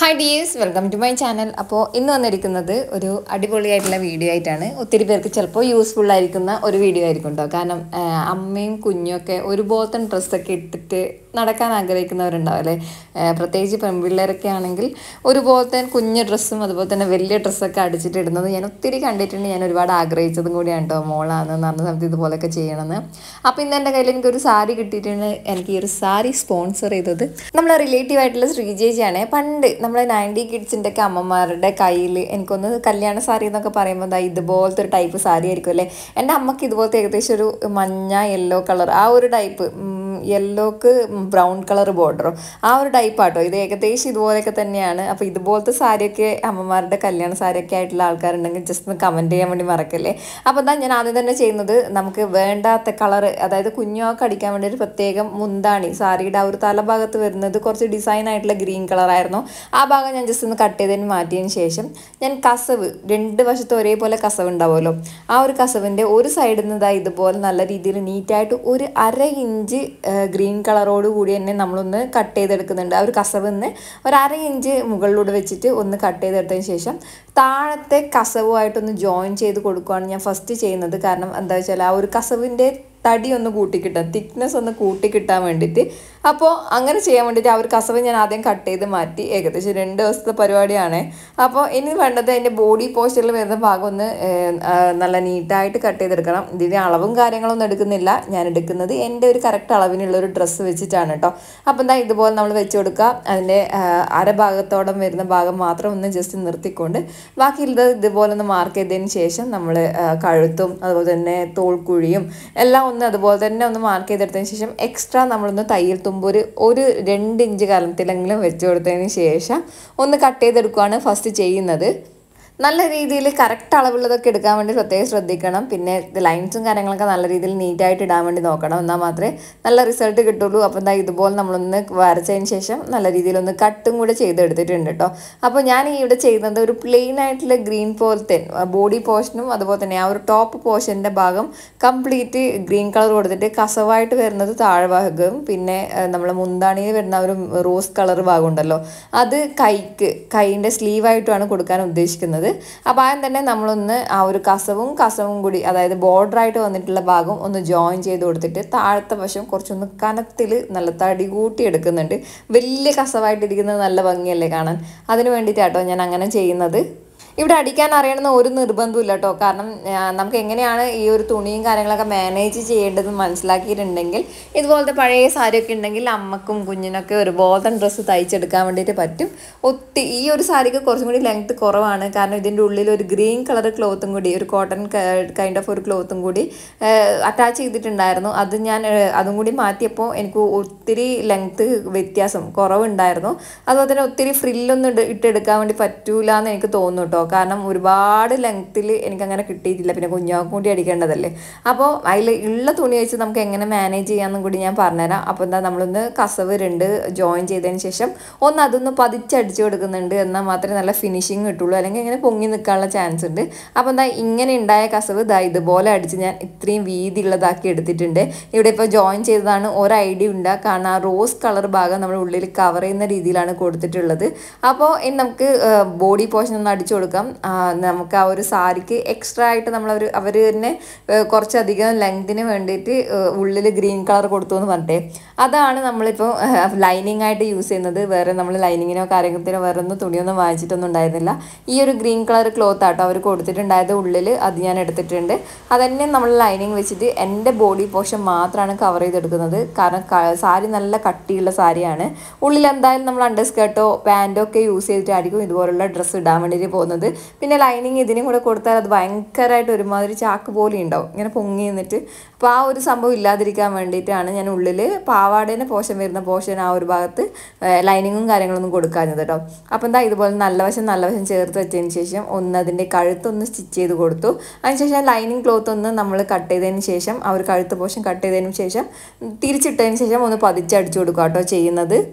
hi dears welcome to my channel അപ്പോൾ ഇന്ന് വന്നിരിക്കുന്നത് ഒരു അടിപൊളിയായിട്ടുള്ള വീഡിയോ ആയിട്ടാണ് ഒത്തിരി പേർക്ക് ചിലപ്പോൾ യൂസ്ഫുൾ ആയിരിക്കുന്ന ഒരു വീഡിയോ ആയിരിക്കും കേട്ടോ കാരണം ആ, അമ്മയും കുഞ്ഞും ഒക്കെ ഒരുപോലത്തെ ഡ്രസ്സൊക്കെ ഇട്ടിട്ട് നടക്കാൻ ആഗ്രഹിക്കുന്നവരുണ്ടാവും അല്ലേ ആ, പ്രത്യേകിച്ച് പെൺപിള്ളേരൊക്കെ ആണെങ്കിൽ ഒരുപോലത്തെ കുഞ്ഞു ഡ്രസ്സും അതുപോലെ തന്നെ വലിയ ഡ്രസ്സൊക്കെ അടിച്ചിട്ട് ഇടുന്നത് ഞാൻ ഒത്തിരി കണ്ടിട്ടുണ്ട് ഞാൻ ഒരുപാട് ആഗ്രഹിച്ചതും കൂടിയാണ് കേട്ടോ മോളാണെന്ന് പറഞ്ഞ സമയത്ത് ഇതുപോലെയൊക്കെ ചെയ്യണമെന്ന് അപ്പോൾ ഇന്ന് എൻ്റെ കയ്യിൽ എനിക്കൊരു സാരി കിട്ടിയിട്ടുണ്ട് എനിക്ക് ഈ ഒരു സാരി സ്പോൺസർ ചെയ്തത് നമ്മളെ റിലേറ്റീവ് ആയിട്ടുള്ള ശ്രീജേജിയാണ് പണ്ട് നമ്മളെ നയൻറ്റി കിഡ്സിൻ്റെ ഒക്കെ അമ്മമാരുടെ കയ്യിൽ എനിക്കൊന്ന് കല്യാണ സാരി എന്നൊക്കെ പറയുമ്പോൾ ദാ ഇതുപോലത്തെ ഒരു ടൈപ്പ് സാരി ആയിരിക്കും അല്ലേ എൻ്റെ അമ്മക്ക് ഇതുപോലത്തെ ഏകദേശം ഒരു മഞ്ഞ യെല്ലോ കളർ ആ ഒരു ടൈപ്പ് യെല്ലോക്ക് ബ്രൗൺ കളർ ബോർഡറും ആ ഒരു ടൈപ്പ് ആട്ടോ ഇത് ഏകദേശം ഇതുപോലെയൊക്കെ തന്നെയാണ് അപ്പോൾ ഇതുപോലത്തെ സാരിയൊക്കെ അമ്മമാരുടെ കല്യാണ സാരിയൊക്കെ ആയിട്ടുള്ള ആൾക്കാരുണ്ടെങ്കിൽ ജസ്റ്റ് ഒന്ന് കമൻറ്റ് ചെയ്യാൻ വേണ്ടി മറക്കല്ലേ അപ്പോൾ എന്താ ഞാൻ ആദ്യം തന്നെ ചെയ്യുന്നത് നമുക്ക് വേണ്ടാത്ത കളർ അതായത് കുഞ്ഞുമൊക്കെ അടിക്കാൻ വേണ്ടി ഒരു പ്രത്യേകം മുന്താണി സാരിയുടെ ആ ഒരു തലഭാഗത്ത് വരുന്നത് കുറച്ച് ഡിസൈൻ ആയിട്ടുള്ള ഗ്രീൻ കളറായിരുന്നു ആ ഭാഗം ഞാൻ ജസ്റ്റ് ഒന്ന് കട്ട് ചെയ്തതിന് മാറ്റിയതിന് ശേഷം ഞാൻ കസവ് രണ്ട് വശത്തും ഒരേപോലെ കസവ് ഉണ്ടാവുമല്ലോ ആ ഒരു കസവിൻ്റെ ഒരു സൈഡിൽ നിന്ന് ഇതാ ഇതുപോലെ നല്ല രീതിയിൽ നീറ്റായിട്ട് ഒരു അര ഇഞ്ച് ഗ്രീൻ കളറോട് കൂടി തന്നെ നമ്മളൊന്ന് കട്ട് ചെയ്തെടുക്കുന്നുണ്ട് ആ ഒരു കസവ് നിന്ന് ഒരു അര ഇഞ്ച് മുകളിലൂടെ വെച്ചിട്ട് ഒന്ന് കട്ട് ചെയ്തെടുത്തതിന് ശേഷം താഴത്തെ കസവുമായിട്ടൊന്ന് ജോയിൻ ചെയ്ത് കൊടുക്കുകയാണ് ഞാൻ ഫസ്റ്റ് ചെയ്യുന്നത് കാരണം എന്താ വെച്ചാൽ ആ ഒരു കസവിൻ്റെ തടി ഒന്ന് കൂട്ടിക്കിട്ടാൻ തിക്നെസ് ഒന്ന് കൂട്ടിക്കിട്ടാൻ വേണ്ടിയിട്ട് അപ്പോൾ അങ്ങനെ ചെയ്യാൻ വേണ്ടിയിട്ട് ആ ഒരു കസവ് ഞാൻ ആദ്യം കട്ട് ചെയ്ത് മാറ്റി ഏകദേശം രണ്ട് ദിവസത്തെ പരിപാടിയാണ് അപ്പോൾ ഇനി വേണ്ടത് അതിൻ്റെ ബോഡി പോസ്റ്ററിൽ വരുന്ന ഭാഗം ഒന്ന് ഏഹ്, ആ, നല്ല നീറ്റായിട്ട് കട്ട് ചെയ്തെടുക്കണം ഇതിൻ്റെ അളവും കാര്യങ്ങളൊന്നും എടുക്കുന്നില്ല ഞാൻ എടുക്കുന്നത് എൻ്റെ ഒരു കറക്റ്റ് അളവിനുള്ള ഒരു ഡ്രസ്സ് വെച്ചിട്ടാണ് കേട്ടോ അപ്പോൾ എന്താ ഇതുപോലെ നമ്മൾ വെച്ച് കൊടുക്കുക അതിൻ്റെ ആ, അരഭാഗത്തോളം വരുന്ന ഭാഗം മാത്രം ഒന്ന് ജസ്റ്റ് നിർത്തിക്കൊണ്ട് ബാക്കിയുള്ളത് ഇതുപോലെ ഒന്ന് മാർക്ക് ചെയ്തതിന് ശേഷം നമ്മൾ കഴുത്തും അതുപോലെ തന്നെ തോൾക്കുഴിയും എല്ലാം ഒന്ന് അതുപോലെ തന്നെ ഒന്ന് മാർക്ക് ചെയ്തെടുത്തതിന് ശേഷം എക്സ്ട്രാ നമ്മളൊന്ന് തയ്യൽ തുമ്പ് ഒരു ഒരു രണ്ട് ഇഞ്ച് കലത്തിലെങ്കിലും വെച്ച് കൊടുത്തതിന് ശേഷം ഒന്ന് കട്ട് ചെയ്തെടുക്കുകയാണ് ഫസ്റ്റ് ചെയ്യുന്നത് നല്ല രീതിയിൽ കറക്റ്റ് അളവുള്ളതൊക്കെ എടുക്കാൻ വേണ്ടി പ്രത്യേകം ശ്രദ്ധിക്കണം പിന്നെ ലൈൻസും കാര്യങ്ങളൊക്കെ നല്ല രീതിയിൽ നീറ്റായിട്ട് ഇടാൻ വേണ്ടി നോക്കണം എന്നാൽ മാത്രമേ നല്ല റിസൾട്ട് കിട്ടുള്ളൂ അപ്പോൾ എന്താ ഇതുപോലെ നമ്മളൊന്ന് വരച്ചതിന് ശേഷം നല്ല രീതിയിൽ ഒന്ന് കട്ടും കൂടെ ചെയ്തെടുത്തിട്ടുണ്ട് കേട്ടോ അപ്പോൾ ഞാൻ ഈ ഇവിടെ ചെയ്യുന്നത് ഒരു പ്ലെയിൻ ആയിട്ടുള്ള ഗ്രീൻ പോലത്തെ ബോഡി പോർഷനും അതുപോലെ തന്നെ ആ ഒരു ടോപ്പ് പോർഷൻ്റെ ഭാഗം കംപ്ലീറ്റ് ഗ്രീൻ കളർ കൊടുത്തിട്ട് കസവായിട്ട് വരുന്നത് താഴ്ഭാഗവും പിന്നെ നമ്മൾ മുന്താണിയിൽ വരുന്ന ആ ഒരു റോസ് കളർ ഭാഗം ഉണ്ടല്ലോ അത് കൈക്ക് കൈയിൻ്റെ സ്ലീവായിട്ടുമാണ് കൊടുക്കാൻ ഉദ്ദേശിക്കുന്നത് അപ്പോൾ ആദ്യം തന്നെ നമ്മളൊന്ന് ആ ഒരു കസവും കസവും കൂടി അതായത് ബോർഡറായിട്ട് വന്നിട്ടുള്ള ഭാഗം ഒന്ന് ജോയിൻ ചെയ്ത് കൊടുത്തിട്ട് താഴത്തെ വശം കുറച്ചൊന്ന് കനത്തിൽ നല്ല തടി കൂട്ടി എടുക്കുന്നുണ്ട് വലിയ കസവായിട്ടിരിക്കുന്നത് നല്ല ഭംഗിയല്ലേ കാണാൻ അതിന് വേണ്ടിയിട്ടാട്ടോ ഞാൻ അങ്ങനെ ചെയ്യുന്നത് ഇവിടെ അടിക്കാൻ അറിയണമെന്ന് ഒരു നിർബന്ധമില്ല കേട്ടോ കാരണം ആ, നമുക്ക് എങ്ങനെയാണ് ഈ ഒരു തുണിയും കാര്യങ്ങളൊക്കെ മാനേജ് ചെയ്യേണ്ടതെന്ന് മനസ്സിലാക്കിയിട്ടുണ്ടെങ്കിൽ ഇതുപോലത്തെ പഴയ സാരിയൊക്കെ ഉണ്ടെങ്കിൽ അമ്മക്കും കുഞ്ഞിനൊക്കെ ഒരുപോലത്തെ ഡ്രസ്സ് തയ്ച്ചെടുക്കാൻ വേണ്ടിയിട്ട് പറ്റും ഒത്തി ഈ ഒരു സാരിക്ക് കുറച്ചും കൂടി ലെങ്ത് കുറവാണ് കാരണം ഇതിൻ്റെ ഉള്ളിൽ ഒരു ഗ്രീൻ കളർ ക്ലോത്തും കൂടി ഒരു കോട്ടൺ കൈൻഡ് ഓഫ് ഒരു ക്ലോത്തും കൂടി അറ്റാച്ച് ചെയ്തിട്ടുണ്ടായിരുന്നു അത് ഞാൻ ആ, അതും കൂടി മാറ്റിയപ്പോൾ എനിക്ക് ഒത്തിരി ലെങ്ത് വ്യത്യാസം കുറവുണ്ടായിരുന്നു അതുപോലെ തന്നെ ഒത്തിരി ഫ്രില്ലൊന്നും ഇട്ട് ഇട്ടെടുക്കാൻ വേണ്ടി പറ്റൂല എന്ന് എനിക്ക് തോന്നുന്നു കേട്ടോ കാരണം ഒരുപാട് ലെങ്ത്തിൽ എനിക്കങ്ങനെ കിട്ടിയിട്ടില്ല പിന്നെ കുഞ്ഞാക്കും കൂടി അടിക്കേണ്ടതല്ലേ അപ്പോൾ അതിൽ ഉള്ള തുണി വെച്ച് നമുക്ക് എങ്ങനെ മാനേജ് ചെയ്യാമെന്നും കൂടി ഞാൻ പറഞ്ഞുതരാം അപ്പോൾ എന്താ നമ്മളൊന്ന് കസവ് രണ്ട് ജോയിൻ ചെയ്തതിന് ശേഷം ഒന്ന് അതൊന്ന് പതിച്ചടിച്ച് കൊടുക്കുന്നുണ്ട് എന്നാൽ മാത്രമേ നല്ല ഫിനിഷിങ് കിട്ടുള്ളൂ അല്ലെങ്കിൽ ഇങ്ങനെ പൊങ്ങി നിൽക്കാനുള്ള ചാൻസ് ഉണ്ട് അപ്പോൾ എന്താ ഇങ്ങനെ ഉണ്ടായ കസവ് ദാ ഇതുപോലെ അടിച്ച് ഞാൻ ഇത്രയും വീതിയുള്ളതാക്കി എടുത്തിട്ടുണ്ട് ഇവിടെ ഇപ്പോൾ ജോയിൻ ചെയ്തതാണ് ഒരു ഐഡിയ ഉണ്ട് കാരണം ആ റോസ് കളർ ഭാഗം നമ്മൾ ഉള്ളിൽ കവർ ചെയ്യുന്ന രീതിയിലാണ് കൊടുത്തിട്ടുള്ളത് അപ്പോൾ ഇനി നമുക്ക് ബോഡി പോർഷൻ ഒന്ന് അടിച്ചു കൊടുക്കാം ആ, നമുക്ക് ആ ഒരു സാരിക്ക് എക്സ്ട്രാ ആയിട്ട് നമ്മൾ അവർ അവർ തന്നെ ഏ, കുറച്ചധികം ലെങ്തിന് വേണ്ടിയിട്ട് ഉള്ളിൽ ഗ്രീൻ കളർ കൊടുത്തു എന്ന് പറഞ്ഞിട്ടേ അതാണ് നമ്മളിപ്പോൾ ലൈനിങ് ആയിട്ട് യൂസ് ചെയ്യുന്നത് വേറെ നമ്മൾ ലൈനിങ്ങിനോ കാര്യത്തിനോ വേറെ ഒന്നും തുണിയൊന്നും വാങ്ങിച്ചിട്ടൊന്നും ഉണ്ടായിരുന്നില്ല ഈ ഒരു ഗ്രീൻ കളർ ക്ലോത്ത് ആട്ടോ അവർ കൊടുത്തിട്ടുണ്ടായത് ഉള്ളിൽ അത് ഞാൻ എടുത്തിട്ടുണ്ട് അതന്നെ നമ്മൾ ലൈനിങ് വെച്ചിട്ട് എൻ്റെ ബോഡി പോർഷൻ മാത്രമാണ് കവർ ചെയ്തെടുക്കുന്നത് കാരണം ക- സാരി നല്ല കട്ടിയുള്ള സാരിയാണ് ഉള്ളിൽ എന്തായാലും നമ്മൾ അണ്ടർ സ്കേർട്ടോ പാൻറ്റോ ഒക്കെ യൂസ് ചെയ്തിട്ടായിരിക്കും ഇതുപോലുള്ള ഡ്രസ്സ് ഇടാൻ വേണ്ടിയിട്ട് പോകുന്നത് പിന്നെ ലൈനിങ് ഇതിനും കൂടെ കൊടുത്താൽ അത് ഭയങ്കരമായിട്ട് ഒരുമാതിരി ചാക്ക് പോലെ ഉണ്ടാവും ഇങ്ങനെ പൊങ്ങി നിന്നിട്ട് അപ്പോൾ ആ ഒരു സംഭവം ഇല്ലാതിരിക്കാൻ വേണ്ടിയിട്ടാണ് ഞാൻ ഉള്ളിൽ പാവാടേൻ്റെ പോഷൻ വരുന്ന പോഷൻ ആ ഒരു ഭാഗത്ത് ലൈനിങ്ങും കാര്യങ്ങളൊന്നും കൊടുക്കാഞ്ഞത് കേട്ടോ അപ്പോൾ എന്താ ഇതുപോലെ നല്ല വശം നല്ല വശം ചേർത്ത് വെച്ചതിന് ശേഷം ഒന്ന് അതിൻ്റെ കഴുത്തൊന്ന് സ്റ്റിച്ച് ചെയ്ത് കൊടുത്തു അതിനുശേഷം ലൈനിങ് ക്ലോത്ത് ഒന്ന് നമ്മൾ കട്ട് ചെയ്തതിന് ശേഷം ആ ഒരു കഴുത്ത് പോഷൻ കട്ട് ചെയ്തതിന് ശേഷം തിരിച്ചിട്ടതിന് ശേഷം ഒന്ന് പതിച്ചടിച്ചു കൊടുക്കുക കേട്ടോ ചെയ്യുന്നത്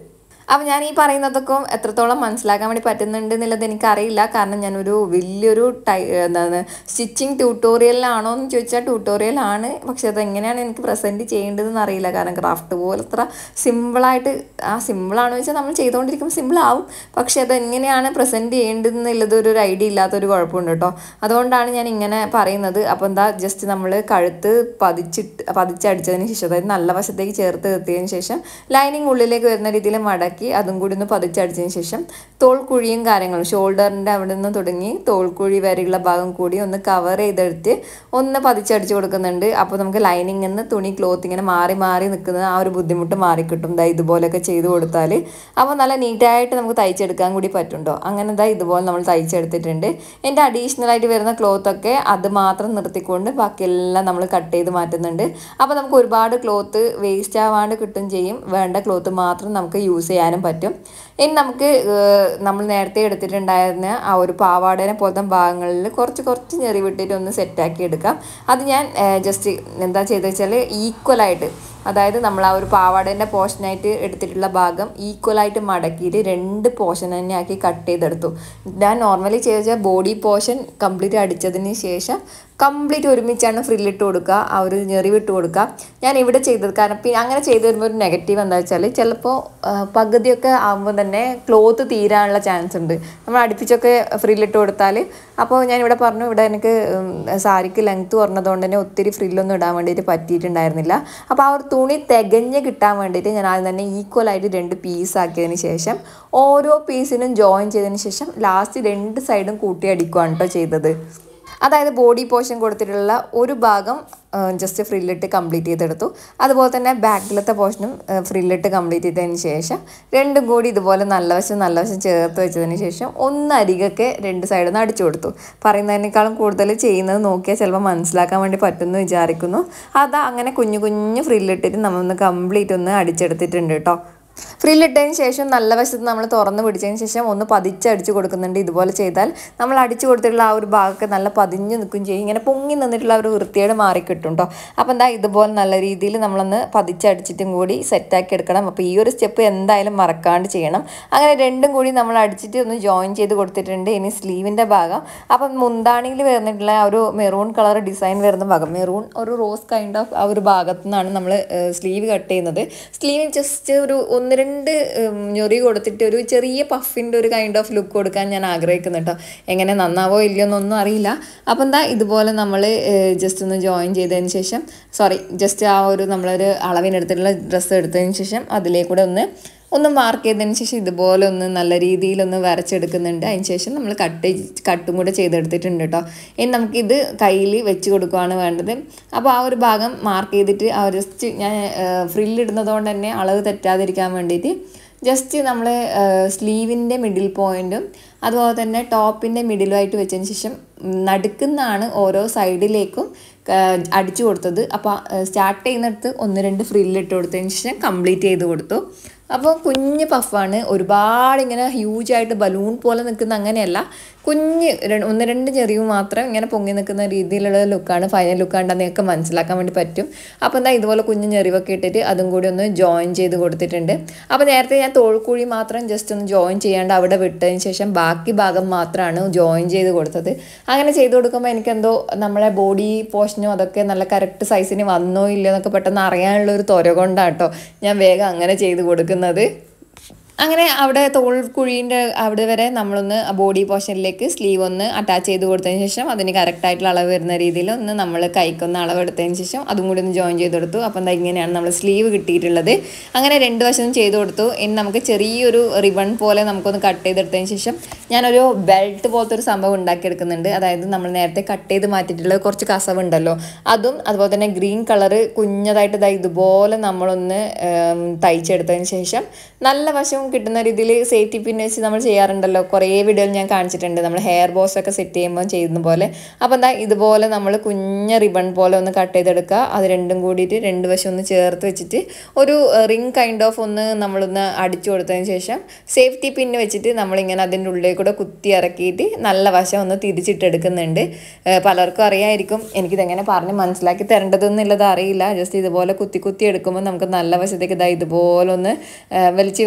അപ്പം ഞാൻ ഈ പറയുന്നതൊക്കെ എത്രത്തോളം മനസ്സിലാക്കാൻ വേണ്ടി പറ്റുന്നുണ്ട് എന്നുള്ളത് എനിക്കറിയില്ല കാരണം ഞാനൊരു വലിയൊരു ടൈ എന്താണ് സ്റ്റിച്ചിങ് ട്യൂട്ടോറിയലിലാണോ എന്ന് ചോദിച്ചാൽ ട്യൂട്ടോറിയലാണ് പക്ഷെ അത് എങ്ങനെയാണ് എനിക്ക് പ്രസൻറ്റ് ചെയ്യേണ്ടതെന്ന് അറിയില്ല കാരണം ക്രാഫ്റ്റ് പോലെ അത്ര സിമ്പിളായിട്ട് ആ സിമ്പിളാണെന്ന് വെച്ചാൽ നമ്മൾ ചെയ്തുകൊണ്ടിരിക്കുമ്പോൾ സിമ്പിൾ ആവും പക്ഷെ അത് എങ്ങനെയാണ് പ്രസൻറ്റ് ചെയ്യേണ്ടതെന്നുള്ളത് ഒരു ഒരു ഐഡിയ ഇല്ലാത്തൊരു കുഴപ്പമുണ്ട് കേട്ടോ അതുകൊണ്ടാണ് ഞാൻ ഇങ്ങനെ പറയുന്നത് അപ്പോൾ എന്താ ജസ്റ്റ് നമ്മൾ കഴുത്ത് പതിച്ചിട്ട് പതിച്ചടിച്ചതിന് ശേഷം അതായത് നല്ല വശത്തേക്ക് ചേർത്ത് നിർത്തിയതിന് ശേഷം ലൈനിങ് ഉള്ളിലേക്ക് വരുന്ന രീതിയിൽ മടക്കി അതും കൂടി ഒന്ന് പതിച്ചടിച്ചതിന് ശേഷം തോൾക്കുഴിയും കാര്യങ്ങളും ഷോൾഡറിൻ്റെ അവിടെ നിന്ന് തുടങ്ങി തോൾക്കുഴി വരെയുള്ള ഭാഗം കൂടി ഒന്ന് കവർ ചെയ്തെടുത്ത് ഒന്ന് പതിച്ചടിച്ച് കൊടുക്കുന്നുണ്ട് അപ്പോൾ നമുക്ക് ലൈനിങ് നിന്ന് തുണി ക്ലോത്ത് ഇങ്ങനെ മാറി മാറി നിൽക്കുന്ന ആ ഒരു ബുദ്ധിമുട്ട് മാറിക്കിട്ടും ദാ ഇതുപോലെയൊക്കെ ചെയ്ത് കൊടുത്താൽ അപ്പോൾ നല്ല നീറ്റായിട്ട് നമുക്ക് തയ്ച്ചെടുക്കാൻ കൂടി പറ്റുണ്ടോ അങ്ങനെ ദാ ഇതുപോലെ നമ്മൾ തയ്ച്ചെടുത്തിട്ടുണ്ട് എൻ്റെ അഡീഷണൽ ആയിട്ട് വരുന്ന ക്ലോത്തൊക്കെ അത് മാത്രം നിർത്തിക്കൊണ്ട് ബാക്കിയെല്ലാം നമ്മൾ കട്ട് ചെയ്ത് മാറ്റുന്നുണ്ട് അപ്പോൾ നമുക്ക് ഒരുപാട് ക്ലോത്ത് വേസ്റ്റ് ആവാണ്ട് കിട്ടും ചെയ്യും വേണ്ട ക്ലോത്ത് മാത്രം നമുക്ക് യൂസ് ചെയ്യാനും പറ്റും ഇനി നമുക്ക് ഏഹ്, നമ്മൾ നേരത്തെ എടുത്തിട്ടുണ്ടായിരുന്ന ആ ഒരു പാവാടേനെ പോലത്തെ ഭാഗങ്ങളിൽ കുറച്ച് കുറച്ച് ഞെറി വിട്ടിട്ട് ഒന്ന് സെറ്റാക്കി എടുക്കാം അത് ഞാൻ ജസ്റ്റ് എന്താ ചെയ്തത് വെച്ചാൽ ഈക്വലായിട്ട് അതായത് നമ്മൾ ആ ഒരു പാവാടേൻ്റെ പോർഷനായിട്ട് എടുത്തിട്ടുള്ള ഭാഗം ഈക്വലായിട്ട് മടക്കിയിട്ട് രണ്ട് പോർഷൻ തന്നെ ആക്കി കട്ട് ചെയ്തെടുത്തു ഞാൻ നോർമലി ചെയ്ത ബോഡി പോർഷൻ കംപ്ലീറ്റ് അടിച്ചതിന് ശേഷം കംപ്ലീറ്റ് ഒരുമിച്ചാണ് ഫ്രില്ലിട്ട് കൊടുക്കുക ആ ഒരു ഞെറിവിട്ട് കൊടുക്കുക ഞാൻ ഇവിടെ ചെയ്തത് കാരണം പിന്നെ അങ്ങനെ ചെയ്ത് വരുമ്പോൾ ഒരു നെഗറ്റീവ് എന്താ വെച്ചാൽ ചിലപ്പോൾ പകുതിയൊക്കെ ആകുമ്പോൾ തന്നെ ക്ലോത്ത് തീരാനുള്ള ചാൻസ് ഉണ്ട് നമ്മൾ അടുപ്പിച്ചൊക്കെ ഫ്രില്ലിട്ട് കൊടുത്താൽ അപ്പോൾ ഞാൻ ഇവിടെ പറഞ്ഞു ഇവിടെ എനിക്ക് ഉം, സാരിക്ക് ലെങ്ത്ത് കുറഞ്ഞതുകൊണ്ട് തന്നെ ഒത്തിരി ഫ്രില്ലൊന്നും ഇടാൻ വേണ്ടിയിട്ട് പറ്റിയിട്ടുണ്ടായിരുന്നില്ല അപ്പോൾ ആ ഒരു തുണി തികഞ്ഞ് കിട്ടാൻ വേണ്ടിയിട്ട് ഞാൻ ആദ്യം തന്നെ ഈക്വൽ ആയിട്ട് രണ്ട് പീസ് ആക്കിയതിന് ശേഷം ഓരോ പീസിനും ജോയിൻ ചെയ്തതിന് ശേഷം ലാസ്റ്റ് രണ്ട് സൈഡും കൂട്ടി അടിക്കുകയാണ് കേട്ടോ ചെയ്തത് അതായത് ബോഡി പോർഷൻ കൊടുത്തിട്ടുള്ള ഒരു ഭാഗം ജസ്റ്റ് ഫ്രില്ലിട്ട് കംപ്ലീറ്റ് ചെയ്തെടുത്തു അതുപോലെ തന്നെ ബാക്കിലത്തെ പോർഷനും ഫ്രില്ലിട്ട് കംപ്ലീറ്റ് ചെയ്തതിന് ശേഷം രണ്ടും കൂടി ഇതുപോലെ നല്ല വശം നല്ല വശം ചേർത്ത് വെച്ചതിന് ശേഷം ഒന്ന് അരികൊക്കെ രണ്ട് സൈഡിൽ നിന്ന് അടിച്ചു കൊടുത്തു പറയുന്നതിനേക്കാളും കൂടുതൽ ചെയ്യുന്നത് നോക്കിയാൽ ചിലപ്പോൾ മനസ്സിലാക്കാൻ വേണ്ടി പറ്റുമെന്ന് വിചാരിക്കുന്നു അതാ അങ്ങനെ കുഞ്ഞു കുഞ്ഞു ഫ്രില്ലിട്ടിട്ട് നമ്മളൊന്ന് കംപ്ലീറ്റ് ഒന്ന് അടിച്ചെടുത്തിട്ടുണ്ട് കേട്ടോ ഫ്രില്ലിട്ടതിന് ശേഷം നല്ല വശത്ത് നമ്മൾ തുറന്ന് പിടിച്ചതിന് ശേഷം ഒന്ന് പതിച്ചടിച്ച് കൊടുക്കുന്നുണ്ട് ഇതുപോലെ ചെയ്താൽ നമ്മൾ അടിച്ചു കൊടുത്തിട്ടുള്ള ആ ഒരു ഭാഗമൊക്കെ നല്ല പതിഞ്ഞ് നിൽക്കും ചെയ്യും ഇങ്ങനെ പൊങ്ങി നിന്നിട്ടുള്ള ആ ഒരു വൃത്തിയേട് മാറി കിട്ടും കേട്ടോ അപ്പോൾ എന്താ ഇതുപോലെ നല്ല രീതിയിൽ നമ്മളൊന്ന് പതിച്ചടിച്ചിട്ടും കൂടി സെറ്റാക്കി എടുക്കണം അപ്പോൾ ഈ ഒരു സ്റ്റെപ്പ് എന്തായാലും മറക്കാണ്ട് ചെയ്യണം അങ്ങനെ രണ്ടും കൂടി നമ്മൾ അടിച്ചിട്ട് ഒന്ന് ജോയിൻ ചെയ്ത് കൊടുത്തിട്ടുണ്ട് ഇനി സ്ലീവിൻ്റെ ഭാഗം അപ്പം മുന്താണിയിൽ വരുന്നിട്ടുള്ള ആ ഒരു മെറൂൺ കളർ ഡിസൈൻ വരുന്ന ഭാഗം മെറൂൺ ഒരു റോസ് കൈൻഡ് ഓഫ് ആ ഒരു ഭാഗത്തു നിന്നാണ് നമ്മൾ സ്ലീവ് കട്ട് ചെയ്യുന്നത് സ്ലീവിന് ജസ്റ്റ് ഒരു ഒന്ന് രണ്ട് ഉം, ഞൊറി കൊടുത്തിട്ട് ഒരു ചെറിയ പഫിൻ്റെ ഒരു കൈൻഡ് ഓഫ് ലുക്ക് കൊടുക്കാൻ ഞാൻ ആഗ്രഹിക്കുന്നു കേട്ടോ എങ്ങനെ നന്നാവോ ഇല്ലയോ എന്നൊന്നും അറിയില്ല അപ്പം എന്താ ഇതുപോലെ നമ്മൾ ജസ്റ്റ് ഒന്ന് ജോയിൻ ചെയ്തതിന് ശേഷം സോറി ജസ്റ്റ് ആ ഒരു നമ്മളൊരു അളവിനെടുത്തിട്ടുള്ള ഡ്രസ്സ് എടുത്തതിന് ശേഷം അതിലേക്കൂടെ ഒന്ന് ഒന്ന് മാർക്ക് ചെയ്തതിന് ശേഷം ഇതുപോലെ ഒന്ന് നല്ല രീതിയിലൊന്ന് വരച്ചെടുക്കുന്നുണ്ട് അതിന് ശേഷം നമ്മൾ കട്ട് കട്ടും കൂടെ ചെയ്തെടുത്തിട്ടുണ്ട് കേട്ടോ ഇനി നമുക്കിത് കയ്യിൽ വെച്ച് കൊടുക്കുകയാണ് വേണ്ടത് അപ്പോൾ ആ ഒരു ഭാഗം മാർക്ക് ചെയ്തിട്ട് ആ ജസ്റ്റ് ഞാൻ ഫ്രില്ലിടുന്നത് കൊണ്ട് തന്നെ അളവ് തെറ്റാതിരിക്കാൻ വേണ്ടിയിട്ട് ജസ്റ്റ് നമ്മൾ സ്ലീവിൻ്റെ മിഡിൽ പോയിൻറ്റും അതുപോലെ തന്നെ ടോപ്പിൻ്റെ മിഡിലുമായിട്ട് വെച്ചതിന് ശേഷം നടുക്കുന്നാണ് ഓരോ സൈഡിലേക്കും അടിച്ചു കൊടുത്തത് അപ്പോൾ സ്റ്റാർട്ട് ചെയ്യുന്നിടത്ത് ഒന്ന് രണ്ട് ഫ്രില്ലിട്ട് കൊടുത്തതിന് ശേഷം കംപ്ലീറ്റ് ചെയ്ത് കൊടുത്തു അപ്പോൾ കുഞ്ഞ് പഫാണ് ഒരുപാട് ഇങ്ങനെ ഹ്യൂജായിട്ട് ബലൂൺ പോലെ നിൽക്കുന്ന അങ്ങനെയല്ല കുഞ്ഞ് ര- ഒന്ന് രണ്ട് ചെറിയ മാത്രം ഇങ്ങനെ പൊങ്ങി നിൽക്കുന്ന രീതിയിലുള്ള ലുക്കാണ് ഫൈനൽ ലുക്കാണെന്ന് നിങ്ങൾക്ക് മനസ്സിലാക്കാൻ വേണ്ടി പറ്റും അപ്പോൾ എന്താ ഇതുപോലെ കുഞ്ഞ് ഞെറിവൊക്കെ ഇട്ടിട്ട് അതും കൂടി ഒന്ന് ജോയിൻ ചെയ്ത് കൊടുത്തിട്ടുണ്ട് അപ്പോൾ നേരത്തെ ഞാൻ തോൾക്കുഴി മാത്രം ജസ്റ്റ് ഒന്ന് ജോയിൻ ചെയ്യാണ്ട് അവിടെ വിട്ടതിന് ശേഷം ബാക്കി ഭാഗം മാത്രമാണ് ജോയിൻ ചെയ്ത് കൊടുത്തത് അങ്ങനെ ചെയ്ത് കൊടുക്കുമ്പോൾ എനിക്കെന്തോ നമ്മളെ ബോഡി പോർഷനും അതൊക്കെ നല്ല കറക്റ്റ് സൈസിന് വന്നോ ഇല്ലയോ എന്നൊക്കെ പെട്ടെന്ന് അറിയാനുള്ള ഒരു ത്വര കൊണ്ടാണ് കേട്ടോ ഞാൻ വേഗം അങ്ങനെ ചെയ്ത് കൊടുക്കുന്നത് അങ്ങനെ അവിടെ തോൾ കുഴീൻ്റെ അവിടെ വരെ നമ്മളൊന്ന് ബോഡി പോർഷനിലേക്ക് സ്ലീവ് ഒന്ന് അറ്റാച്ച് ചെയ്ത് കൊടുത്തതിന് ശേഷം അതിന് കറക്റ്റായിട്ടുള്ള അളവ് വരുന്ന രീതിയിൽ ഒന്ന് നമ്മൾ കൈക്കൊന്ന് അളവ് എടുത്തതിന് ശേഷം അതും കൂടി ഒന്ന് ജോയിൻ ചെയ്ത് കൊടുത്തു അപ്പം എന്താ ഇങ്ങനെയാണ് നമ്മൾ സ്ലീവ് കിട്ടിയിട്ടുള്ളത് അങ്ങനെ രണ്ട് വശവും ചെയ്ത് കൊടുത്തു ഇനി നമുക്ക് ചെറിയൊരു റിബൺ പോലെ നമുക്കൊന്ന് കട്ട് ചെയ്തെടുത്തതിന് ശേഷം ഞാനൊരു ബെൽറ്റ് പോലത്തെ ഒരു സംഭവം ഉണ്ടാക്കിയെടുക്കുന്നുണ്ട് അതായത് നമ്മൾ നേരത്തെ കട്ട് ചെയ്ത് മാറ്റിയിട്ടുള്ള കുറച്ച് കസവ് ഉണ്ടല്ലോ അതും അതുപോലെ തന്നെ ഗ്രീൻ കളറ് കുഞ്ഞതായിട്ട് ഇതാ ഇതുപോലെ നമ്മളൊന്ന് ഉം, തയ്ച്ചെടുത്തതിന് ശേഷം നല്ല വശവും കിട്ടുന്ന രീതിയിൽ സേഫ്റ്റി പിൻ വെച്ച് നമ്മൾ ചെയ്യാറുണ്ടല്ലോ കുറേ വീഡിയോയിൽ ഞാൻ കാണിച്ചിട്ടുണ്ട് നമ്മൾ ഹെയർ ബോസ് ഒക്കെ സെറ്റ് ചെയ്യുമ്പോൾ ചെയ്യുന്ന പോലെ അപ്പോൾ എന്താ ഇതുപോലെ നമ്മൾ കുഞ്ഞ റിബൺ പോലെ ഒന്ന് കട്ട് ചെയ്തെടുക്കുക അത് രണ്ടും കൂടിയിട്ട് രണ്ട് വശം ഒന്ന് ചേർത്ത് വെച്ചിട്ട് ഒരു റിങ് കൈൻഡ് ഓഫ് ഒന്ന് നമ്മളൊന്ന് അടിച്ചു കൊടുത്തതിന് ശേഷം സേഫ്റ്റി പിന്ന് വെച്ചിട്ട് നമ്മളിങ്ങനെ അതിൻ്റെ ഉള്ളിൽ കൂടെ കുത്തി ഇറക്കിയിട്ട് നല്ല വശം ഒന്ന് തിരിച്ചിട്ടെടുക്കുന്നുണ്ട് ഏഹ് പലർക്കും അറിയായിരിക്കും എനിക്കിതെങ്ങനെ പറഞ്ഞ് മനസ്സിലാക്കി തരേണ്ടതെന്നുള്ളത് അറിയില്ല ജസ്റ്റ് ഇതുപോലെ കുത്തി കുത്തി എടുക്കുമ്പോൾ നമുക്ക് നല്ല വശത്തേക്ക് ഇതാ ഇതുപോലെ ഒന്ന് ഏഹ് വലിച്ച് വലിച്ച് വലിച്ച്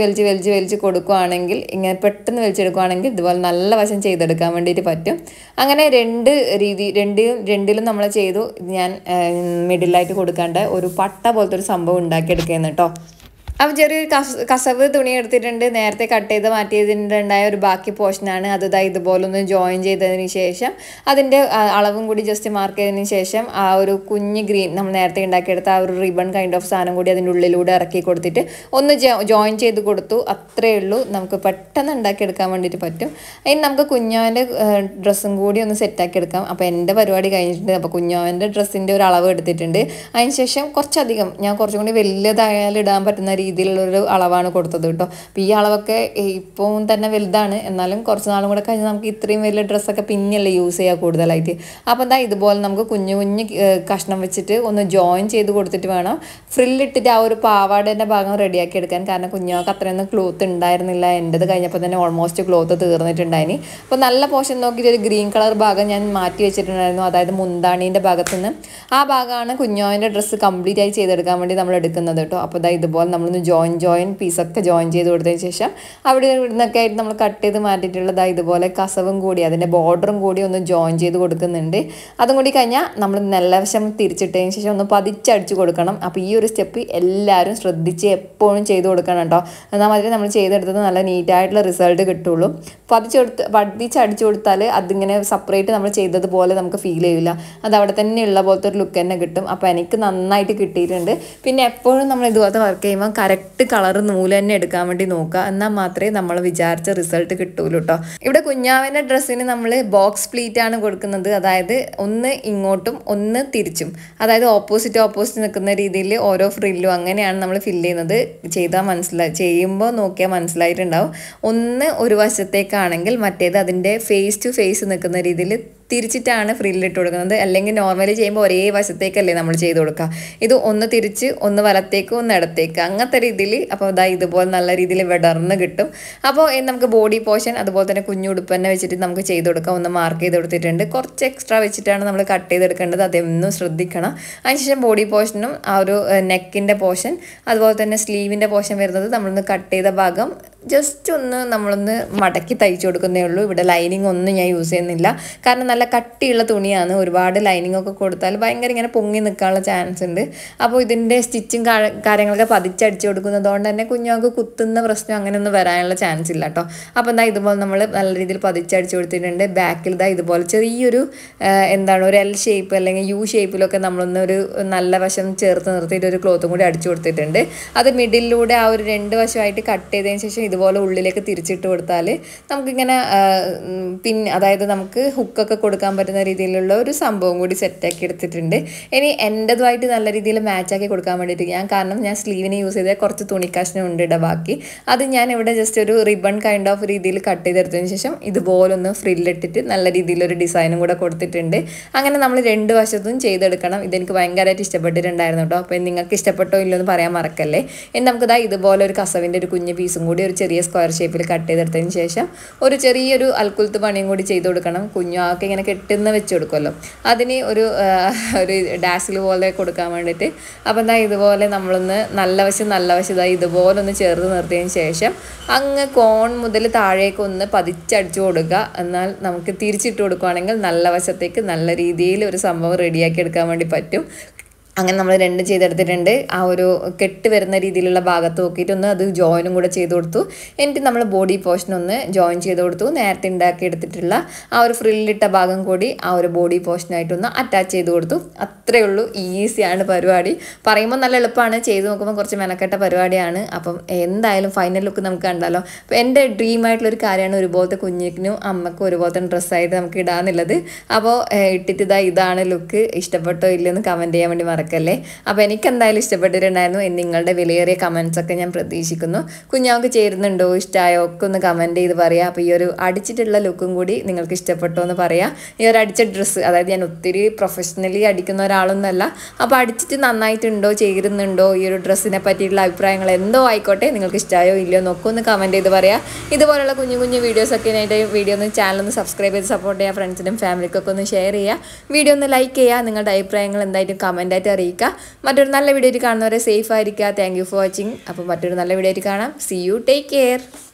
വലിച്ച് വലിച്ച് കൊടുക്കുകയാണെങ്കിൽ ഇങ്ങനെ പെട്ടെന്ന് വലിച്ചെടുക്കുകയാണെങ്കിൽ ഇതുപോലെ നല്ല വശം ചെയ്തെടുക്കാൻ വേണ്ടിയിട്ട് പറ്റും അങ്ങനെ രണ്ട് രീതി രണ്ടിലും രണ്ടിലും നമ്മൾ ചെയ്തു ഇത് ഞാൻ മിഡിലായിട്ട് കൊടുക്കാണ്ട് ഒരു പട്ട പോലത്തെ ഒരു സംഭവം ഉണ്ടാക്കിയെടുക്കുകയെന്ന് കേട്ടോ അപ്പം ചെറിയൊരു കസ കസവ് തുണി എടുത്തിട്ടുണ്ട് നേരത്തെ കട്ട് ചെയ്ത് മാറ്റിയതിൻ്റെ ഉണ്ടായ ഒരു ബാക്കി പോർഷനാണ് അത് ഇതാ ഇതുപോലെ ഒന്ന് ജോയിൻ ചെയ്തതിന് ശേഷം അതിൻ്റെ ആ, അളവും കൂടി ജസ്റ്റ് മാർക്ക് ചെയ്തതിന് ശേഷം ആ ഒരു കുഞ്ഞ് ഗ്രീൻ നമ്മൾ നേരത്തെ ഉണ്ടാക്കിയെടുത്ത ആ ഒരു റിബൺ കൈൻഡ് ഓഫ് സാധനം കൂടി അതിൻ്റെ ഉള്ളിലൂടെ ഇറക്കി കൊടുത്തിട്ട് ഒന്ന് ജോയിൻ ചെയ്ത് കൊടുത്തു അത്രയേ ഉള്ളൂ നമുക്ക് പെട്ടെന്ന് ഉണ്ടാക്കിയെടുക്കാൻ വേണ്ടിയിട്ട് പറ്റും ഇനി നമുക്ക് കുഞ്ഞോൻ്റെ ഡ്രസ്സും കൂടി ഒന്ന് സെറ്റാക്കി എടുക്കാം അപ്പോൾ എൻ്റെ പരിപാടി കഴിഞ്ഞിട്ടുണ്ട് അപ്പോൾ കുഞ്ഞോൻ്റെ ഡ്രസ്സിൻ്റെ ഒരു അളവ് എടുത്തിട്ടുണ്ട് അതിന് ശേഷം കുറച്ചധികം ഞാൻ കുറച്ചും കൂടി വലുതായാലും ഇടാൻ പറ്റുന്ന രീതിയിലുള്ളൊരു അളവാണ് കൊടുത്തത് കേട്ടോ അപ്പോൾ ഈ അളവൊക്കെ ഇപ്പോൾ തന്നെ വലുതാണ് എന്നാലും കുറച്ച് നാളും കൂടെ കഴിഞ്ഞ് നമുക്ക് ഇത്രയും വലിയ ഡ്രസ്സൊക്കെ പിന്നെയല്ലേ യൂസ് ചെയ്യുക കൂടുതലായിട്ട് അപ്പോൾ എന്താ ഇതുപോലെ നമുക്ക് കുഞ്ഞു കുഞ്ഞ് ഏർ കഷ്ണം വെച്ചിട്ട് ഒന്ന് ജോയിൻ ചെയ്ത് കൊടുത്തിട്ട് വേണം ഫ്രില്ലിട്ടിട്ട് ആ ഒരു പാവാടേൻ്റെ ഭാഗം റെഡിയാക്കി എടുക്കാൻ കാരണം കുഞ്ഞുങ്ങൾക്ക് അത്രയൊന്നും ക്ലോത്ത് ഉണ്ടായിരുന്നില്ല എൻ്റെത് കഴിഞ്ഞപ്പോൾ തന്നെ ഓൾമോസ്റ്റ് ക്ലോത്ത് തീർന്നിട്ടുണ്ടായിനി അപ്പോൾ നല്ല പോഷൻ നോക്കിയിട്ട് ഒരു ഗ്രീൻ കളർ ഭാഗം ഞാൻ മാറ്റി വെച്ചിട്ടുണ്ടായിരുന്നു അതായത് മുന്താണീൻ്റെ ഭാഗത്ത് നിന്ന് ആ ഭാഗമാണ് കുഞ്ഞോൻ്റെ ഡ്രസ്സ് കംപ്ലീറ്റ് ആയി ചെയ്തെടുക്കാൻ വേണ്ടി നമ്മൾ എടുക്കുന്നത് കേട്ടോ അപ്പോൾ ഇതാ ഇതുപോലെ നമ്മളൊന്ന് ജോയിൻ ജോയിൻ പീസൊക്കെ ജോയിൻ ചെയ്ത് കൊടുത്തതിന് ശേഷം അവിടെ ഇവിടുന്നൊക്കെ ആയിട്ട് നമ്മൾ കട്ട് ചെയ്ത് മാറ്റിയിട്ടുള്ളതാ ഇതുപോലെ കസവും കൂടി അതിൻ്റെ ബോർഡറും കൂടി ഒന്ന് ജോയിൻ ചെയ്ത് കൊടുക്കുന്നുണ്ട് അതും കൂടി കഴിഞ്ഞാൽ നമ്മൾ നല്ല വശം തിരിച്ചിട്ടതിന് ശേഷം ഒന്ന് പതിച്ചടിച്ച് കൊടുക്കണം അപ്പോൾ ഈ ഒരു സ്റ്റെപ്പ് എല്ലാവരും ശ്രദ്ധിച്ച് എപ്പോഴും ചെയ്ത് കൊടുക്കണം കേട്ടോ എന്നാൽ മാത്രമേ നമ്മൾ ചെയ്തെടുത്തത് നല്ല നീറ്റായിട്ടുള്ള റിസൾട്ട് കിട്ടുള്ളൂ പതിച്ചെടുത്ത് പതിച്ചടിച്ചു കൊടുത്താൽ അതിങ്ങനെ സെപ്പറേറ്റ് നമ്മൾ ചെയ്തതുപോലെ നമുക്ക് ഫീൽ ചെയ്യില്ല അത് അവിടെ തന്നെ ഉള്ള പോലത്തെ ഒരു ലുക്ക് തന്നെ കിട്ടും അപ്പോൾ എനിക്ക് നന്നായിട്ട് കിട്ടിയിട്ടുണ്ട് പിന്നെ എപ്പോഴും നമ്മൾ ഇതുപോലത്തെ വർക്ക് ചെയ്യുമ്പോൾ കറക്റ്റ് കളർ നൂല് തന്നെ എടുക്കാൻ വേണ്ടി നോക്കുക എന്നാൽ മാത്രമേ നമ്മൾ വിചാരിച്ച റിസൾട്ട് കിട്ടുള്ളൂ കേട്ടോ ഇവിടെ കുഞ്ഞാവിൻ്റെ ഡ്രസ്സിന് നമ്മൾ ബോക്സ് പ്ലീറ്റ് ആണ് കൊടുക്കുന്നത് അതായത് ഒന്ന് ഇങ്ങോട്ടും ഒന്ന് തിരിച്ചും അതായത് ഓപ്പോസിറ്റ് ഓപ്പോസിറ്റ് നിൽക്കുന്ന രീതിയിൽ ഓരോ ഫ്രില്ലും അങ്ങനെയാണ് നമ്മൾ ഫില്ല് ചെയ്യുന്നത് ചെയ്താൽ മനസ്സിലായി ചെയ്യുമ്പോൾ നോക്കിയാൽ മനസ്സിലായിട്ടുണ്ടാവും ഒന്ന് ഒരു വശത്തേക്കാണെങ്കിൽ മറ്റേത് അതിൻ്റെ ഫേസ് ടു ഫേസ് നിൽക്കുന്ന രീതിയിൽ തിരിച്ചിട്ടാണ് ഫ്രില്ലിട്ട് കൊടുക്കുന്നത് അല്ലെങ്കിൽ നോർമലി ചെയ്യുമ്പോൾ ഒരേ വശത്തേക്കല്ലേ നമ്മൾ ചെയ്ത് കൊടുക്കുക ഇത് ഒന്ന് തിരിച്ച് ഒന്ന് വലത്തേക്ക് ഒന്ന് ഇടത്തേക്ക് അങ്ങനത്തെ രീതിയിൽ അപ്പോൾ ഇതാ ഇതുപോലെ നല്ല രീതിയിൽ വിടർന്ന് കിട്ടും അപ്പോൾ ഇനി നമുക്ക് ബോഡി പോർഷൻ അതുപോലെ തന്നെ കുഞ്ഞുടുപ്പ് തന്നെ വെച്ചിട്ട് നമുക്ക് ചെയ്ത് കൊടുക്കാം ഒന്ന് മാർക്ക് ചെയ്ത് കൊടുത്തിട്ടുണ്ട് കുറച്ച് എക്സ്ട്രാ വെച്ചിട്ടാണ് നമ്മൾ കട്ട് ചെയ്തെടുക്കേണ്ടത് അതൊന്നും ശ്രദ്ധിക്കണം അതിനുശേഷം ബോഡി പോർഷനും ആ ഒരു നെക്കിൻ്റെ പോർഷൻ അതുപോലെ തന്നെ സ്ലീവിൻ്റെ പോർഷൻ വരുന്നത് നമ്മളൊന്ന് കട്ട് ചെയ്ത ഭാഗം ജസ്റ്റ് ഒന്ന് നമ്മളൊന്ന് മടക്കി തയ്ച്ചു കൊടുക്കുന്നേ ഉള്ളൂ ഇവിടെ ലൈനിങ് ഒന്നും ഞാൻ യൂസ് ചെയ്യുന്നില്ല കാരണം നല്ല കട്ടിയുള്ള തുണിയാണ് ഒരുപാട് ലൈനിങ് ഒക്കെ കൊടുത്താൽ ഭയങ്കര ഇങ്ങനെ പൊങ്ങി നിൽക്കാനുള്ള ചാൻസ് ഉണ്ട് അപ്പോൾ ഇതിൻ്റെ സ്റ്റിച്ചും കാര്യങ്ങളൊക്കെ പതിച്ചടിച്ചു കൊടുക്കുന്നതുകൊണ്ട് തന്നെ കുഞ്ഞുങ്ങൾക്ക് കുത്തുന്ന പ്രശ്നം അങ്ങനെയൊന്നും വരാനുള്ള ചാൻസ് ഇല്ല കേട്ടോ അപ്പോൾ എന്താ ഇതുപോലെ നമ്മൾ നല്ല രീതിയിൽ പതിച്ചടിച്ചു കൊടുത്തിട്ടുണ്ട് ബാക്കിൽ ഇതാ ഇതുപോലെ ചെറിയൊരു ആ, എന്താണ് ഒരു എൽ ഷേപ്പ് അല്ലെങ്കിൽ യു ഷേപ്പിലൊക്കെ നമ്മളൊന്ന് ഒരു നല്ല വശം ചേർത്ത് നിർത്തിയിട്ട് ഒരു ക്ലോത്തും കൂടി അടിച്ചു കൊടുത്തിട്ടുണ്ട് അത് മിഡിലൂടെ ആ ഒരു രണ്ട് വശമായിട്ട് കട്ട് ചെയ്തതിന് ശേഷം ഇതുപോലെ ഉള്ളിലേക്ക് തിരിച്ചിട്ട് കൊടുത്താൽ നമുക്കിങ്ങനെ ആ, ഉം, പിന്നെ അതായത് നമുക്ക് ഹുക്കൊക്കെ കൊടുക്കാൻ പറ്റുന്ന രീതിയിലുള്ള ഒരു സംഭവം കൂടി സെറ്റാക്കി എടുത്തിട്ടുണ്ട് ഇനി എൻ്റെതുമായിട്ട് നല്ല രീതിയിൽ മാച്ചാക്കി കൊടുക്കാൻ വേണ്ടിയിട്ട് ഞാൻ കാരണം ഞാൻ സ്ലീവിന് യൂസ് ചെയ്ത കുറച്ച് തുണിക്കഷ്ണം ഉണ്ട് ഇട ബാക്കി അത് ഞാൻ ഇവിടെ ജസ്റ്റ് ഒരു റിബൺ കൈൻഡ് ഓഫ് രീതിയിൽ കട്ട് ചെയ്തെടുത്തതിന് ശേഷം ഇതുപോലൊന്ന് ഫ്രില്ലിട്ടിട്ട് നല്ല രീതിയിലൊരു ഡിസൈനും കൂടെ കൊടുത്തിട്ടുണ്ട് അങ്ങനെ നമ്മൾ രണ്ട് വശത്തും ചെയ്തെടുക്കണം ഇതെനിക്ക് ഭയങ്കരമായിട്ട് ഇഷ്ടപ്പെട്ടിട്ടുണ്ടായിരുന്നു കേട്ടോ അപ്പോൾ നിങ്ങൾക്ക് ഇഷ്ടപ്പെട്ടോ ഇല്ലയോ എന്ന് പറയാൻ മറക്കല്ലേ ഇനി നമുക്കിതാ ഇതുപോലെ ഒരു കസവിൻ്റെ ഒരു കുഞ്ഞ് പീസും കൂടി ഒരു ചെറിയ സ്ക്വയർ ഷേപ്പിൽ കട്ട് ചെയ്തെടുത്തതിന് ശേഷം ഒരു ചെറിയൊരു അൽക്കുലത്ത് പണിയും കൂടി ചെയ്ത് കൊടുക്കണം കുഞ്ഞാക്ക് ഇങ്ങനെ കെട്ടുന്ന വെച്ച് കൊടുക്കുമല്ലോ അതിന് ഒരു ആ, ഒരു ഡാസിൽ പോലെ കൊടുക്കാൻ വേണ്ടിയിട്ട് അപ്പോൾ എന്താ ഇതുപോലെ നമ്മളൊന്ന് നല്ല വശം നല്ല വശം ഇതാ ഇതുപോലെ ഒന്ന് ചേർത്ത് നിർത്തിയതിന് ശേഷം അങ്ങ് കോൺ മുതൽ താഴേക്ക് ഒന്ന് പതിച്ചടിച്ചു കൊടുക്കുക എന്നാൽ നമുക്ക് തിരിച്ചിട്ട് കൊടുക്കുകയാണെങ്കിൽ നല്ല വശത്തേക്ക് നല്ല രീതിയിൽ ഒരു സംഭവം റെഡിയാക്കി എടുക്കാൻ വേണ്ടി പറ്റും അങ്ങനെ നമ്മൾ രണ്ടും ചെയ്തെടുത്തിട്ടുണ്ട് ആ ഒരു കെട്ട് വരുന്ന രീതിയിലുള്ള ഭാഗത്ത് നോക്കിയിട്ട് ഒന്ന് അത് ജോയിനും കൂടെ ചെയ്ത് കൊടുത്തു എന്നിട്ട് നമ്മൾ ബോഡി പോർഷൻ ഒന്ന് ജോയിൻ ചെയ്ത് കൊടുത്തു നേരത്തെ ഉണ്ടാക്കി എടുത്തിട്ടുള്ള ആ ഒരു ഫ്രില്ലിട്ട ഭാഗം കൂടി ആ ഒരു ബോഡി പോർഷനായിട്ടൊന്ന് അറ്റാച്ച് ചെയ്ത് കൊടുത്തു അത്രയേ ഉള്ളൂ ഈസിയാണ് പരിപാടി പറയുമ്പോൾ നല്ല എളുപ്പമാണ് ചെയ്ത് നോക്കുമ്പോൾ കുറച്ച് മെനക്കെട്ട പരിപാടിയാണ് അപ്പം എന്തായാലും ഫൈനൽ ലുക്ക് നമുക്ക് കണ്ടാലോ അപ്പോൾ എൻ്റെ ഡ്രീം ആയിട്ടുള്ള ഒരു കാര്യമാണ് ഒരുപോലത്തെ കുഞ്ഞിനും അമ്മക്കും ഒരുപോലത്തെ ഡ്രസ്സായിട്ട് നമുക്ക് ഇടാന്നുള്ളത് അപ്പോൾ ഇട്ടിട്ട് ഇതാ ഇതാണ് ലുക്ക് ഇഷ്ടപ്പെട്ടോ ഇല്ലെന്ന് കമൻറ്റ് ചെയ്യാൻ വേണ്ടി മറക്കല്ലേ അപ്പോൾ എനിക്ക് എന്തായാലും ഇഷ്ടപ്പെട്ടിട്ടുണ്ടായിരുന്നു ഇനി നിങ്ങളുടെ വിലയേറിയ കമൻസ് ഒക്കെ ഞാൻ പ്രതീക്ഷിക്കുന്നു കുഞ്ഞാൾക്ക് ചേരുന്നുണ്ടോ ഇഷ്ടമായോ ഒക്കെ ഒന്ന് കമൻറ്റ് ചെയ്ത് പറയാം അപ്പോൾ ഈ ഒരു അടിച്ചിട്ടുള്ള ലുക്കും കൂടി നിങ്ങൾക്ക് ഇഷ്ടപ്പെട്ടോ എന്ന് പറയാം ഈ ഒരു അടിച്ച ഡ്രസ്സ് അതായത് ഞാൻ ഒത്തിരി പ്രൊഫഷണലി അടിക്കുന്ന ഒരാളൊന്നുമല്ല അപ്പോൾ അടിച്ചിട്ട് നന്നായിട്ടുണ്ടോ ചേരുന്നുണ്ടോ ഈ ഒരു ഡ്രസ്സിനെ പറ്റിയിട്ടുള്ള അഭിപ്രായങ്ങൾ എന്തോ ആയിക്കോട്ടെ നിങ്ങൾക്ക് ഇഷ്ടമായോ ഇല്ലയോ എന്നൊക്കെ ഒന്ന് കമൻറ്റ് ചെയ്ത് പറയാം ഇതുപോലുള്ള കുഞ്ഞു കുഞ്ഞു വീഡിയോസൊക്കെ ആയിട്ട് വീഡിയോ ഒന്ന് ചാനൽ ഒന്ന് സബ്സ്ക്രൈബ് ചെയ്ത് സപ്പോർട്ട് ചെയ്യുക ഫ്രണ്ട്സിനും ഫാമിലിക്കൊക്കെ ഒന്ന് ഷെയർ ചെയ്യുക വീഡിയോ ഒന്ന് ലൈക്ക് ചെയ്യുക നിങ്ങളുടെ അഭിപ്രായങ്ങൾ എന്തായിട്ടും കമൻറ്റായിട്ട് ആയിട്ട് അറിയിക്കുക മറ്റൊരു നല്ല വീഡിയോ കാണുന്നവരെ സേഫ് ആയിരിക്കുക താങ്ക് യു ഫോർ വാച്ചിങ് അപ്പോൾ മറ്റൊരു നല്ല വീഡിയോ ആയിട്ട് കാണാം സി യു ടേക്ക് കെയർ